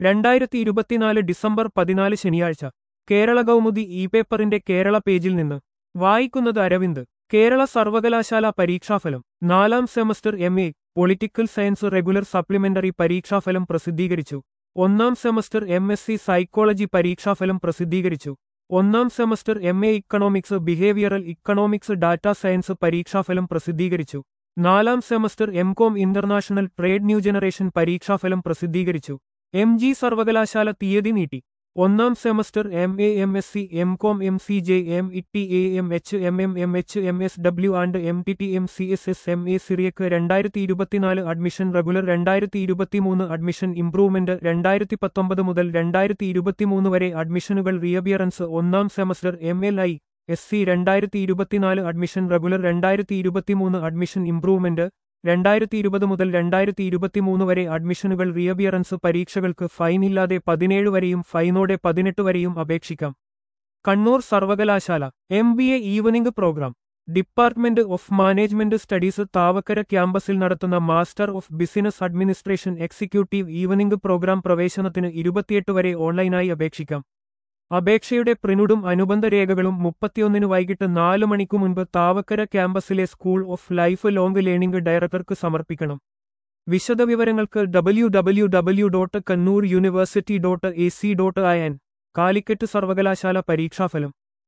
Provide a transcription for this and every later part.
രണ്ടായിരത്തി ഇരുപത്തിനാല് ഡിസംബർ പതിനാല് ശനിയാഴ്ച കേരള കൗമുദി ഇ പേപ്പറിന്റെ കേരള പേജിൽ നിന്ന് വായിക്കുന്നത് അരവിന്ദ് കേരള സർവകലാശാല പരീക്ഷാഫലം നാലാം semester M A political science regular supplementary പരീക്ഷാഫലം പ്രസിദ്ധീകരിച്ചു ഒന്നാം semester M S C psychology പരീക്ഷാഫലം പ്രസിദ്ധീകരിച്ചു ഒന്നാം semester M A economics behavioural economics data science പരീക്ഷാഫലം പ്രസിദ്ധീകരിച്ചു നാലാം semester M com international trade new generation പരീക്ഷാഫലം പ്രസിദ്ധീകരിച്ചു എം ജി സർവകലാശാല തീയതി നീട്ടി ഒന്നാം semester M A M S C M com M C J M E T A M H M M M H M S W and M T T M C S S M A Syriac രണ്ടായിരത്തി ഇരുപത്തിനാല് admission regular രണ്ടായിരത്തി ഇരുപത്തിമൂന്ന് admission improvement രണ്ടായിരത്തി പത്തൊമ്പത് മുതൽ രണ്ടായിരത്തി ഇരുപത്തിമൂന്ന് വരെ അഡ്മിഷനുകൾ റിയബിയറൻസ് ഒന്നാം semester M L I S C രണ്ടായിരത്തി ഇരുപത്തിനാല് അഡ്മിഷൻ റെഗുലർ രണ്ടായിരത്തി ഇരുപത്തിമൂന്ന് അഡ്മിഷൻ ഇംപ്രൂവ്മെന്റ് രണ്ടായിരത്തി ഇരുപത് മുതൽ രണ്ടായിരത്തി ഇരുപത്തിമൂന്ന് വരെ അഡ്മിഷനുകൾ റിയബിയറൻസ് പരീക്ഷകൾക്ക് ഫൈനില്ലാതെ പതിനേഴ് വരെയും ഫൈനോടെ പതിനെട്ട് വരെയും അപേക്ഷിക്കാം കണ്ണൂർ സർവകലാശാല M B A evening programme department of management studies Thavakkara ക്യാമ്പസിൽ നടത്തുന്ന master of business administration executive evening programme പ്രവേശനത്തിന് ഇരുപത്തിയെട്ട് വരെ ഓൺലൈനായി അപേക്ഷിക്കാം അപേക്ഷയുടെ പ്രിനുടും അനുബന്ധ രേഖകളും മുപ്പത്തിയൊന്നിന് വൈകിട്ട് നാല് മണിക്കു മുൻപ് താവക്കര ക്യാമ്പസിലെ school of life long learning ഡയറക്ടർക്ക് സമർപ്പിക്കണം വിശദവിവരങ്ങൾക്ക് W W W dot Kannur university dot A C dot I N Calicut സർവകലാശാല പരീക്ഷാഫലം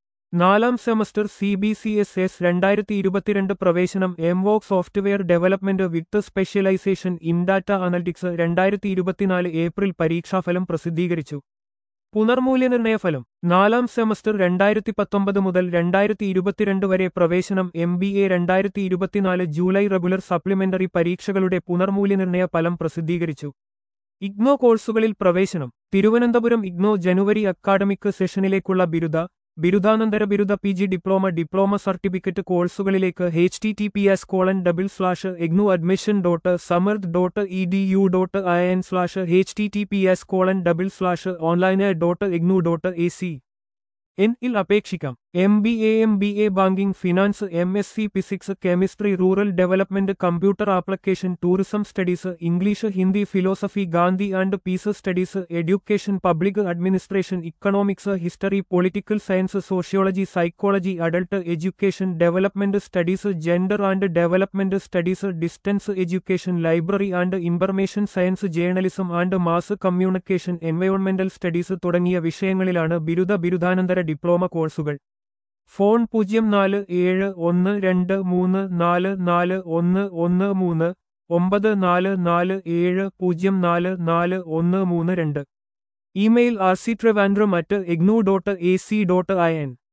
നാലാം semester C B C S S രണ്ടായിരത്തി ഇരുപത്തിരണ്ട് പ്രവേശനം M voc software development with specialisation in data analytics രണ്ടായിരത്തി ഇരുപത്തിനാല് ഏപ്രിൽ പരീക്ഷാഫലം പ്രസിദ്ധീകരിച്ചു പുനർമൂല്യനിർണയ ഫലം നാലാം സെമസ്റ്റർ രണ്ടായിരത്തി പത്തൊമ്പത് മുതൽ രണ്ടായിരത്തി ഇരുപത്തിരണ്ട് വരെ പ്രവേശനം എം ബി എ രണ്ടായിരത്തി ഇരുപത്തിനാല് ജൂലൈ റെഗുലർ സപ്ലിമെന്ററി പരീക്ഷകളുടെ പുനർമൂല്യനിർണയ ഫലം പ്രസിദ്ധീകരിച്ചു ഇഗ്നോ കോഴ്സുകളിൽ പ്രവേശനം തിരുവനന്തപുരം ഇഗ്നോ ജനുവരി അക്കാഡമിക് സെഷനിലേക്കുള്ള ബിരുദ ബിരുദാനന്തര ബിരുദ P G diploma diploma certificate കോഴ്സുകളിലേക്ക് H T T P S colon double slash IGNOU admission dot Samarth dot E D U dot I N slash H T T P S colon double slash online dot IGNOU dot A C N ഇൽ അപേക്ഷിക്കാം M B A M B A banking finance M S C physics chemistry rural development computer application tourism studies English Hindi philosophy Gandhi and peace studies education public administration economics history political science sociology psychology adult education development studies gender and development studies distance education library and information science journalism and mass communication എൻവയോൺമെന്റൽ studies തുടങ്ങിയ വിഷയങ്ങളിലാണ് ബിരുദ ബിരുദാനന്തര diploma കോഴ്സുകൾ phone പൂജ്യം നാല് ഏഴ് ഒന്ന് രണ്ട് മൂന്ന് നാല് നാല് ഒന്ന് ഒന്ന് മൂന്ന് ഒമ്പത് നാല് നാല് ഏഴ് പൂജ്യം നാല് നാല് ഒന്ന് മൂന്ന് രണ്ട് email R C Trivandrum at IGNOU dot A C dot I N